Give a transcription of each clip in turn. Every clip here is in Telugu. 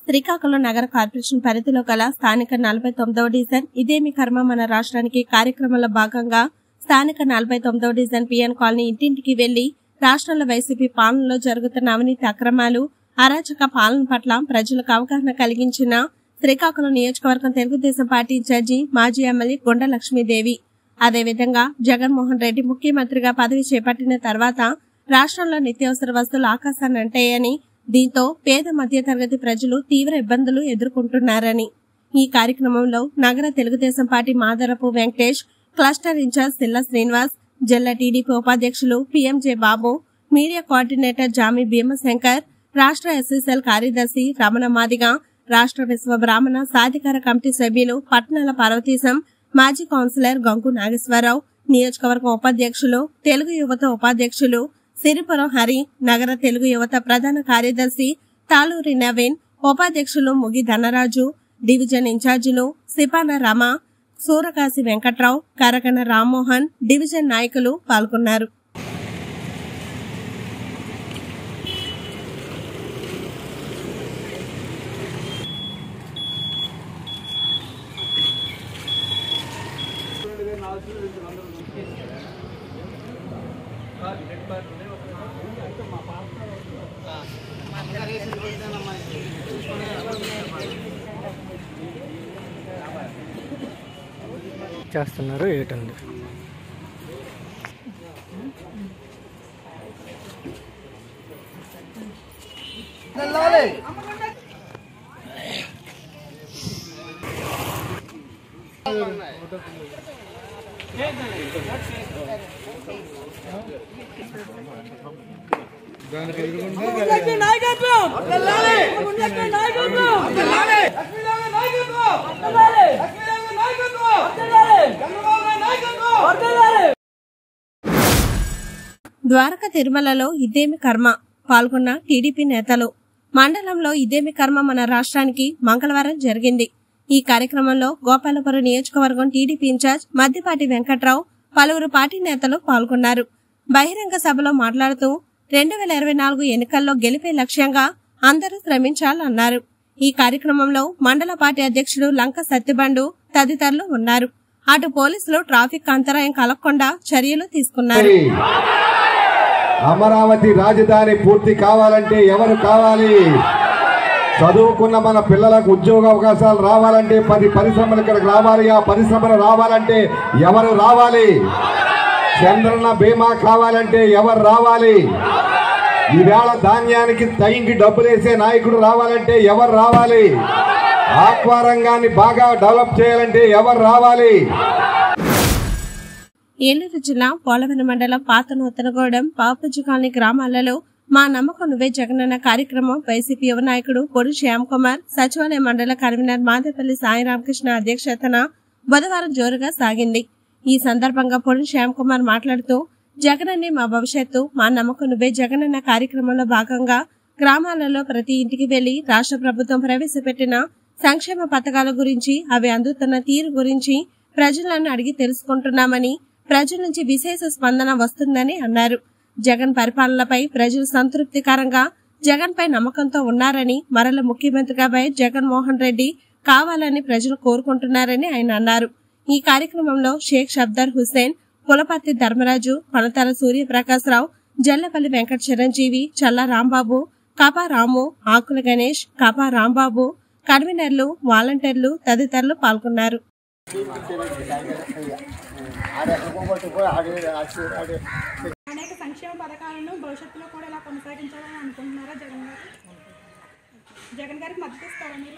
శ్రీకాకుళం నగర కార్పొరేషన్ పరిధిలో గల స్థానిక నలభై తొమ్మిదవ డివిజన్ ఇదేమి కర్మ మన రాష్ట్రానికి కార్యక్రమంలో భాగంగా స్థానిక నలభై తొమ్మిదవ డివిజన్ పిఎన్ కాలనీ ఇంటింటికి వెళ్లి రాష్ట్రంలో వైసీపీ పాలనలో జరుగుతున్న అవినీతి అక్రమాలు అరాచక పాలన పట్ల ప్రజలకు అవగాహన కలిగించిన శ్రీకాకుళం నియోజకవర్గం తెలుగుదేశం పార్టీ ఇన్ఛార్జి మాజీ ఎమ్మెల్యే గుండ లక్ష్మీదేవి అదేవిధంగా జగన్మోహన్ రెడ్డి ముఖ్యమంత్రిగా పదవి చేపట్టిన తర్వాత రాష్ట్రంలో నిత్యావసర వస్తువులు ఆకాశాన్ని అంటాయని దీంతో పేద మధ్యతరగతి ప్రజలు తీవ్ర ఇబ్బందులు ఎదుర్కొంటున్నారని ఈ కార్యక్రమంలో నగర Telugu Desam party Madarapu Venkatesh cluster in charge Silla Srinivas జిల్లా టీడీపీ ఉపాధ్యక్షులు P M J Babu media coordinator Jami Bhimashankar రాష్ట్ర ఎస్ఎస్ఎల్ కార్యదర్శి రమణ మాదిగ రాష్ట్ర విశ్వ బ్రాహ్మణ సాధికార కమిటీ సభ్యులు పట్నాల పార్వతీశం మాజీ కౌన్సిలర్ గంగు నాగేశ్వరరావు నియోజకవర్గం ఉపాధ్యక్షులు తెలుగు యువత ఉపాధ్యక్షులు సిరిపురం హరి నగర తెలుగు యువత ప్రధాన కార్యదర్శి తాలూరి నవీన్ ఉపాధ్యక్షులు ముగి ధనరాజు డివిజన్ ఇన్ఛార్జీలు సిపాన రమ సూరకాశి వెంకట్రావు కరకన రామ్మోహన్ డివిజన్ నాయకులు పాల్గొన్నారు చేస్తున్నారు ఏటండి లక్ష్మీ నాయకత్వం లక్ష్మీ నాయకత్వం లక్ష్మీదేవి నాయకత్వం లక్ష్మీదేవి నాయకత్వం చంద్రబాబు నాయుడు నాయకత్వం ద్వారక తిరుమలలో ఇదేమి కర్మ పాల్గొన్న టీడీపీ నేతలు మండలంలో ఇదేమి కర్మ మన రాష్ట్రానికి మంగళవారం జరిగింది ఈ కార్యక్రమంలో గోపాలపురం నియోజకవర్గం టీడీపీ ఇన్ఛార్జ్ మద్దిపాటి వెంకట్రావు పలువురు పార్టీ నేతలు పాల్గొన్నారు బహిరంగ సభలో మాట్లాడుతూ రెండు వేల ఇరవై నాలుగు ఎన్నికల్లో గెలిపే లక్ష్యంగా అందరూ శ్రమించాలన్నారు ఈ కార్యక్రమంలో మండల పార్టీ అధ్యక్షుడు లంక సత్యబండు తదితరులు ఉన్నారు అటు పోలీసులు ట్రాఫిక్ అంతరాయం కలగకుండా చర్యలు తీసుకున్నారు అమరావతి రాజధాని పూర్తి కావాలంటే ఎవరు కావాలి చదువుకున్న మన పిల్లలకు ఉద్యోగ అవకాశాలు రావాలంటే పది పరిశ్రమలు ఇక్కడికి రావాలి ఆ పరిశ్రమలు రావాలంటే ఎవరు రావాలి చంద్రన్న బీమా కావాలంటే ఎవరు రావాలి ఈవేళ ధాన్యానికి టైంకి డబ్బులేసే నాయకుడు రావాలంటే ఎవరు రావాలి ఆక్వా రంగాన్ని బాగా డెవలప్ చేయాలంటే ఎవరు రావాలి ఏలూరు జిల్లా పోలవరం మండలం పాత నూతనగూడెం పాపజి కాలనీ గ్రామాలలో మా నమ్మకం నువ్వే జగనన్న కార్యక్రమం వైసీపీ యువ నాయకుడు పొడి శ్యామ్ కుమార్ సచివాలయ మండల కన్వీనర్ మాదేపల్లి సాయి రామకృష్ణ అధ్యక్షతన బుధవారం జోరుగా సాగింది ఈ సందర్భంగా పొడి శ్యామ్ కుమార్ మాట్లాడుతూ జగనన్నే మా భవిష్యత్తు మా నమ్మకం నువ్వే జగనన్న కార్యక్రమంలో భాగంగా గ్రామాలలో ప్రతి ఇంటికి వెళ్లి రాష్ట్ర ప్రభుత్వం ప్రవేశపెట్టిన సంక్షేమ పథకాల గురించి అవి అందుతున్న తీరు గురించి ప్రజలను అడిగి తెలుసుకుంటున్నామని ప్రజల నుంచి విశేష స్పందన వస్తుందని అన్నారు జగన్ పరిపాలనపై ప్రజలు సంతృప్తికరంగా జగన్ పై నమ్మకంతో ఉన్నారని మరల ముఖ్యమంత్రిగా వైఎస్ జగన్మోహన్ రెడ్డి కావాలని ప్రజలు కోరుకుంటున్నారని ఆయన అన్నారు ఈ కార్యక్రమంలో షేక్ షబ్దార్ హుస్సేన్ పులపర్తి ధర్మరాజు కొనతల సూర్యప్రకాశ్రావు జల్లపల్లి వెంకట చిరంజీవి చల్ల రాంబాబు కాపా రాము ఆకుల గణేష్ కాపా రాంబాబు కన్వీనర్లు వాలంటీర్లు తదితరులు పాల్గొన్నారు అనేక సంక్షేమ పథకాలను భవిష్యత్తులో కూడా ఇలా కొనసాగించాలని అనుకుంటున్నారా జగన్ గారు జగన్ గారికి మద్దతు ఇస్తారా మీరు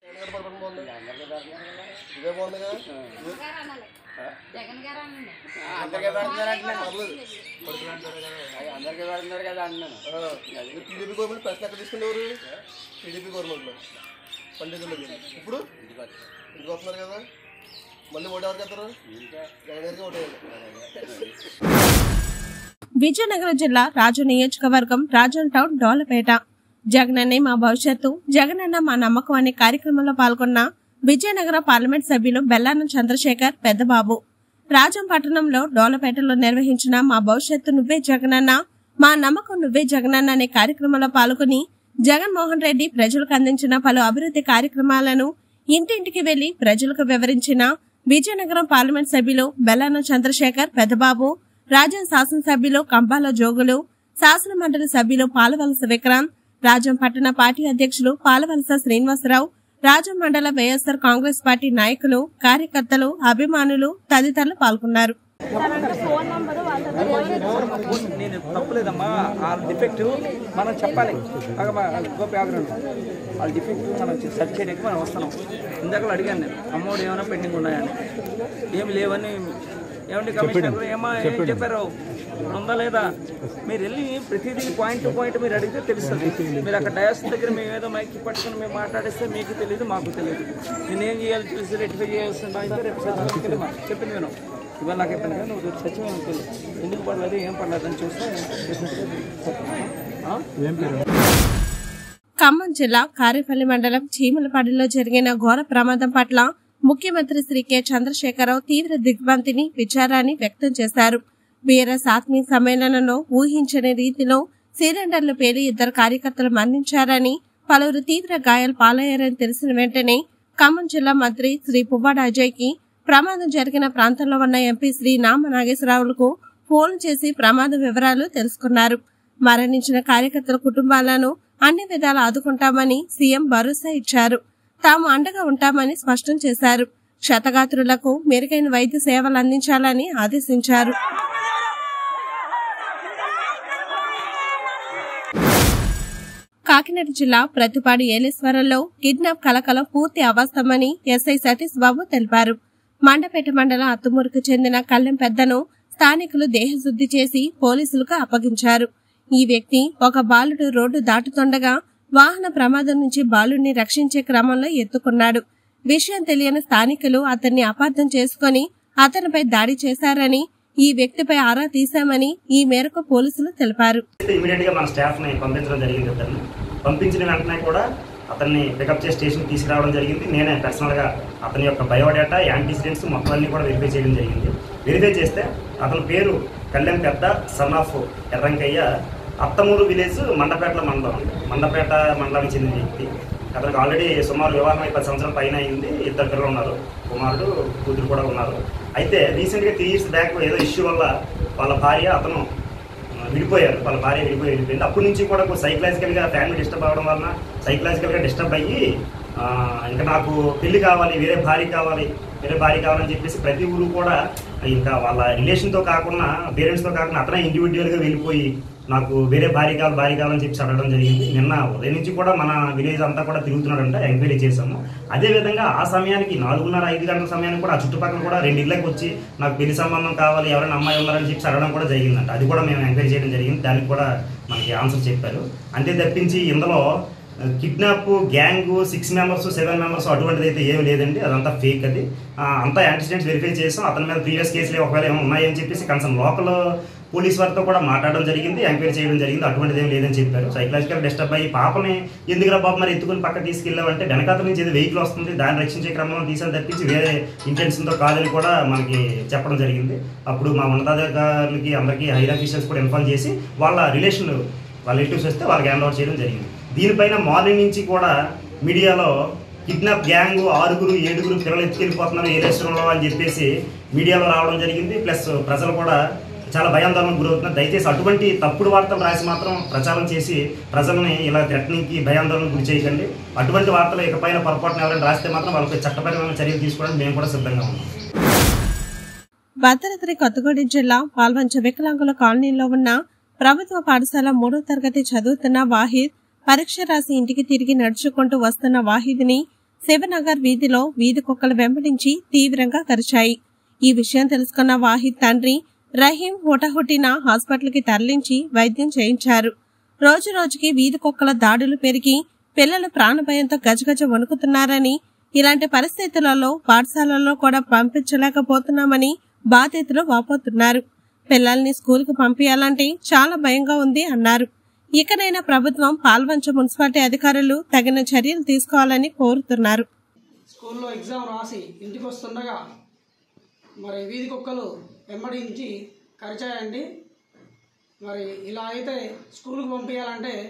టీడీపీ గవర్నమెంట్ ప్రశ్న ఎక్కడ తీసుకునేవారు టీడీపీ గవర్నమెంట్లో పండుగలు ఇప్పుడు ఇంటికి వస్తున్నారు కదా మళ్ళీ ఓటు ఎవరికి వెళ్తారు జగన్ గారికి ఓటు వేయాలి విజయనగరం జిల్లా రాజు నియోజకవర్గం రాజన్ టౌన్ డోలపేట జగనన్నే మా భవిష్యత్తు జగనన్న మా నమ్మకం అనే కార్యక్రమంలో పాల్గొన్న విజయనగరం పార్లమెంట్ సభ్యులు బెల్లానం చంద్రశేఖర్ పెద్దబాబు రాజం పట్టణంలో డోలపేటలో నిర్వహించిన మా భవిష్యత్తు నువ్వే జగనన్న మా నమ్మకం నువ్వే జగనన్న అనే కార్యక్రమంలో పాల్గొని జగన్మోహన్ రెడ్డి ప్రజలకు అందించిన పలు అభివృద్ధి కార్యక్రమాలను ఇంటింటికి వెళ్లి ప్రజలకు వివరించిన విజయనగరం పార్లమెంట్ సభ్యులు బెల్లాన చంద్రశేఖర్ పెద్దబాబు రాజ్యం శాసనసభ్యులు కంబాల జోగులు శాసన మండలి సభ్యులు పాలవలస విక్రాంత్ రాజం పట్టణ పార్టీ అధ్యక్షులు పాలవలస శ్రీనివాసరావు రాజం మండల వైఎస్సార్ కాంగ్రెస్ పార్టీ నాయకులు కార్యకర్తలు అభిమానులు తదితరులు పాల్గొన్నారు నేను తప్పులేదమ్మా వాళ్ళ డిఫెక్ట్ మనం చెప్పాలి ఆగమ్మా, వాళ్ళ గోపి ఆగ్రహం వాళ్ళ డిఫెక్ట్ మనం సెర్చ్ చేయడానికి మనం వస్తున్నాం ఇందాక అడిగాను నేను అమ్మఒడి ఏమైనా పెండింగ్ ఉన్నాయని ఏమి లేవని ఏమండి కమిషనర్ గారు ఏమా ఏం చెప్పారు ఉందా లేదా మీరు వెళ్ళి ప్రతిదీ పాయింట్ టు పాయింట్ మీరు అడిగితే తెలుస్తుంది మీరు అక్కడ డయాస్ దగ్గర మేము ఏదో మైక్ పట్టుకుని మేము మాట్లాడిస్తే మీకు తెలియదు మాకు తెలియదు నేను ఏం చేయాలి చూసి రెక్టిఫై చేయాల్సిన అయితే రేపు సచివాలయం చెప్పింది నేను ఇవాళ నాకు అయిపోయింది కదా నువ్వు రేపు సచివాలయం తెలియదు ఎందుకు పడలేదు ఏం పడలేదు అని చూస్తే ఆ? ఖమ్మం జిల్లా కారేపల్లి మండలం చీమలపాడులో జరిగిన ఘోర ప్రమాదం పట్ల ముఖ్యమంత్రి శ్రీ కె చంద్రశేఖరరావు తీవ్ర దిగ్భ్రాంతిని విచారాన్ని వ్యక్తం చేశారు బీఆర్ఎస్ ఆత్మీయ సమ్మేళనంలో ఊహించని రీతిలో సిలిండర్లు పేలి ఇద్దరు కార్యకర్తలు మరణించారని పలువురు తీవ్ర గాయాలు పాలయ్యారని తెలిసిన వెంటనే ఖమ్మం జిల్లా మంత్రి శ్రీ పువ్వాడ అజయ్ కి ప్రమాదం జరిగిన ప్రాంతంలో ఉన్న ఎంపీ శ్రీ నామ నాగేశ్వరరావులకు ఫోన్ చేసి ప్రమాద వివరాలు తెలుసుకున్నారు మరణించిన కార్యకర్తల కుటుంబాలను అన్ని విధాలా ఆదుకుంటామని సీఎం భరోసా ఇచ్చారు తాము అండగా ఉంటామని స్పష్టం చేశారు క్షతగాత్రులకు మెరుగైన వైద్య సేవలు అందించాలని ఆదేశించారు కాకినాడ జిల్లా ప్రతిపాడు ఏలేశ్వరంలో కిడ్నాప్ కలకలం పూర్తి అవాస్తవమని ఎస్ఐ సతీష్ బాబు తెలిపారు మండపేట మండలం అత్తుమూరుకు చెందిన కళ్ళెం పెద్దను స్థానికులు దేహశుద్ధి చేసి పోలీసులకు అప్పగించారు ఈ వ్యక్తి ఒక బాలుడు రోడ్డు దాటుతుండగా వాహన ప్రమాదం నుంచి బాలుడిని రక్షించే క్రమంలో ఎత్తుకున్నాడు విషయం తెలియని స్థానికులు అతన్ని అపార్థం చేసుకుని అతనిపై దాడి చేశారని ఈ వ్యక్తిపై ఆరా తీశామని ఈ మేరకు పోలీసులు తెలిపారు ఇమీడియట్ గా మన స్టాఫ్ ని పంపించడం జరిగింది అతన్ని పంపించిన వెంటనే కూడా అతన్ని పికప్ చేసి స్టేషన్ తీసుకురావడం జరిగింది నేనే పర్సనల్ గా అతని యొక్క బయోడేటా యాంటీసిడెంట్స్ మొత్తం అన్ని కూడా వెరిఫై చేయడం జరిగింది వెరిఫై చేస్తే అతని పేరు కళ్యాణ్ పెద్ద son of Errankayya Attamuru village మండపేటల మండలం మండపేట మండలానికి చెందిన వ్యక్తి అతనికి ఆల్రెడీ సుమారు వివాహం అయి పది సంవత్సరం పైన అయింది ఇద్దరు పిల్లలు ఉన్నారు కుమారుడు కూతురు కూడా ఉన్నారు అయితే రీసెంట్గా త్రీ ఇయర్స్ బ్యాక్ ఏదో ఇష్యూ వల్ల వాళ్ళ భార్య అతను విడిపోయారు వాళ్ళ భార్య విడిపోయి వెళ్ళిపోయింది అప్పటి నుంచి కూడా సైకలాజికల్ గా ఫ్యామిలీ డిస్టర్బ్ అవ్వడం వలన సైకలాజికల్ గా డిస్టర్బ్ అయ్యి ఆ, ఇంకా నాకు పెళ్లి కావాలి వేరే భార్య కావాలి వేరే భార్య కావాలని చెప్పేసి ప్రతి ఊరు కూడా ఇంకా వాళ్ళ రిలేషన్ తో కాకుండా పేరెంట్స్ తో కాకుండా అతనే ఇండివిజువల్ గా వెళ్ళిపోయి నాకు వేరే భార్య కావాలి భార్య కావాలని చెప్పి అడగడం జరిగింది నిన్న ఉదయం నుంచి కూడా మన విలేజ్ అంతా కూడా తిరుగుతున్నాడంట ఎంక్వైరీ చేశాము అదే విధంగా ఆ సమయానికి నాలుగున్నర ఐదు గంటల సమయానికి కూడా ఆ చుట్టుపక్కల కూడా రెండు ఇళ్ళకి వచ్చి నాకు పెళ్లి సంబంధం కావాలి ఎవరైనా అమ్మాయి ఉన్నారని చెప్పి అడగడం కూడా జరిగిందంట అది కూడా మేము ఎంక్వైరీ చేయడం జరిగింది దానికి కూడా మనకి ఆన్సర్ చెప్పారు అంతే తప్పించి ఇందులో kidnap gang six members seven members అటువంటిది అయితే ఏమి లేదండి అదంతా ఫేక్ అది ఆ, అంతా యాంటిసిడెంట్స్ వెరిఫై చేసాం అతని మీద ప్రీవియస్ కేసులు ఒకవేళ ఏమైనా ఉన్నాయని చెప్పేసి కన్సర్న్ లోకల్ పోలీస్ వారితో కూడా మాట్లాడడం జరిగింది ఎంక్వైరీ చేయడం జరిగింది అటువంటిది ఏం లేదని చెప్పారు సైకలాజికల్ డిస్టర్బ్ అయ్యి పాపని ఎందుకురా బాబు మరి ఎత్తుకుని పక్క తీసుకెళ్ళామంటే వెనకాత నుంచి ఏదో వెహికల్ వస్తుంది దాన్ని రక్షించే క్రమంలో తీసాను తప్పించి వేరే ఇంటెన్షన్తో కాదని కూడా మనకి చెప్పడం జరిగింది అప్పుడు మా ఉన్నతాధికారులకి అందరికీ హైర్ ఆఫీసర్స్ కూడా ఇన్ఫార్మ్ చేసి వాళ్ళ రిలేషన్ వాళ్ళ రిలేటివ్స్ వస్తే వాళ్ళకి హ్యాండ్ ఓవర్ చేయడం జరిగింది దీనిపైన మార్నింగ్ నుంచి కూడా మీడియాలో కిడ్నాప్ గ్యాంగ్ ఆరుగురు ఏడుగురు పిల్లలు ఎత్తుకెళ్ళిపోతున్నారు ఏలేశ్వరంలో అని చెప్పేసి మీడియాలో రావడం జరిగింది ప్లస్ ప్రజలు కూడా చాలా భయాందోళనకు గురవుతున్నారు దయచేసి అటువంటి తప్పుడు వార్తలు రాసి మాత్రం ప్రచారం చేసి ప్రజల్ని ఇలా థ్రెటనింగ్కి భయాందోళనకు గురి చేయకండి అటువంటి వార్తలు ఇకపైన పొరపాటున ఎవరైనా రాస్తే మాత్రం వాళ్ళపై చట్టపరమైన చర్యలు తీసుకోవడానికి మేము కూడా సిద్ధంగా ఉన్నాం భద్రాద్రి కొత్తగూడెం జిల్లా పాల్వంచ వికలాంగుల కాలనీలో ఉన్న ప్రభుత్వ పాఠశాల మూడో తరగతి చదువుతున్న వాహిద్ పరీక్ష రాసి ఇంటికి తిరిగి నడుచుకుంటూ వస్తున్న వాహిద్ని శివనగర్ వీధిలో వీధి కుక్కలు వెంబడించి తీవ్రంగా కరిచాయి ఈ విషయం తెలుసుకున్న వాహిద్ తండ్రి రహీం హుటహుటిన హాస్పిటల్కి తరలించి వైద్యం చేయించారు రోజు రోజుకి వీధి కుక్కల దాడులు పెరిగి పిల్లలు ప్రాణభయంతో గజగజ వణుకుతున్నారని ఇలాంటి పరిస్థితులలో పాఠశాలల్లో కూడా పంపించలేకపోతున్నామని బాధితులు వాపోతున్నారు పిల్లల్ని స్కూల్కు పంపించాలంటే చాలా భయంగా ఉంది అన్నారు ఇకనైనా ప్రభుత్వం పాల్వంచ మున్సిపాలిటీ అధికారులు తగిన చర్యలు తీసుకోవాలని కోరుతున్నారు స్కూల్లో ఎగ్జామ్ రాసి ఇంటికి వస్తుండగా మరి వీధి కుక్కలు వెంబడించి కరిచాయండి మరి ఇలా అయితే స్కూల్కి పంపించాలంటే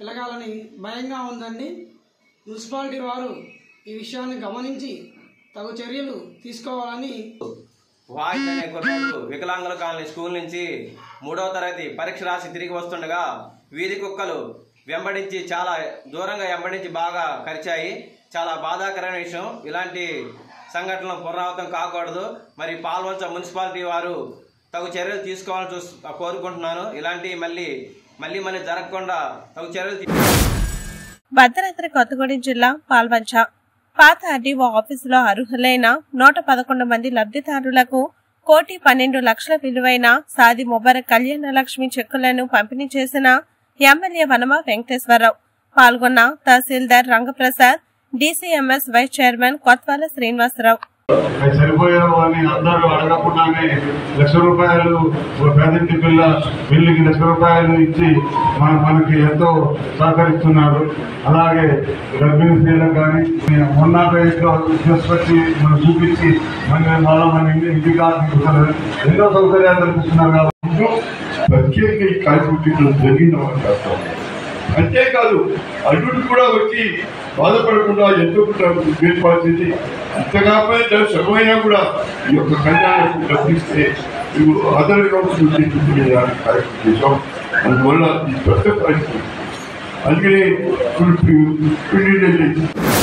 పిలగాలని భయంగా ఉందండి మున్సిపాలిటీ వారు ఈ విషయాన్ని గమనించి తగు చర్యలు తీసుకోవాలని వాయిస్ అనే కుర్రాడు వికలాంగుల కాలనీ స్కూల్ నుంచి మూడవ తరగతి పరీక్ష రాసి తిరిగి వస్తుండగా వీధి కుక్కలు వెంబడించి చాలా దూరంగా వెంబడించి బాగా కరిచాయి చాలా బాధాకరమైన విషయం ఇలాంటి సంఘటనలు పునరావృతం కాకూడదు మరి పాల్వంచ మున్సిపాలిటీ వారు తగు చర్యలు తీసుకోవాలని చూస్ కోరుకుంటున్నాను ఇలాంటి మళ్ళీ మళ్ళీ మళ్ళీ జరగకుండా తగు చర్యలు తీ- భద్రాద్రి కొత్తగూడెం జిల్లా పాల్వంచ పాత ఆర్డీఓ ఆఫీసులో అర్హులైన నూట పదకొండు మంది లబ్ధిదారులకు కోటి పన్నెండు లక్షల విలువైన సాది ముబారక్ కళ్యాణ లక్ష్మి చెక్కులను పంపిణీ చేసిన ఎమ్మెల్యే వనమ వెంకటేశ్వరరావు పాల్గొన్న తహసీల్దార్ Rangaprasad DCMS vice chairman Kotwala Srinivasarao సరిపోయారు అని అందరూ అడగకుండానే లక్ష రూపాయలు ఒక పేదింటి పిల్ల బిల్లుకి లక్ష రూపాయలు ఇచ్చి మన మనకి ఎంతో సహకరిస్తున్నారు అలాగే గర్భిణీ స్త్రీలకు కానీ మొన్న పేరులో తీసుకొచ్చి మనం చూపించి మన మళ్ళీ మన ఇంటి ఇంటి కాదు ఎన్నో సౌకర్యాలు కల్పిస్తున్నారు కాబట్టి ప్రత్యేక ఈ కార్యక్రమం జరిగిందని చేస్తాం అంతేకాదు అల్లుడు కూడా వచ్చి బాధపడకుండా ఎంతో ఏర్పాటు చేసి ఇంత కాకపోతే దాని సగమైనా కూడా ఈ యొక్క కళ్యాణకు డబ్బిస్తే అదర్ కార్యక్రమం చేసాం అందువల్ల ఈ పెద్ద కార్యక్రమం అందుకనే ఇప్పుడు పిండి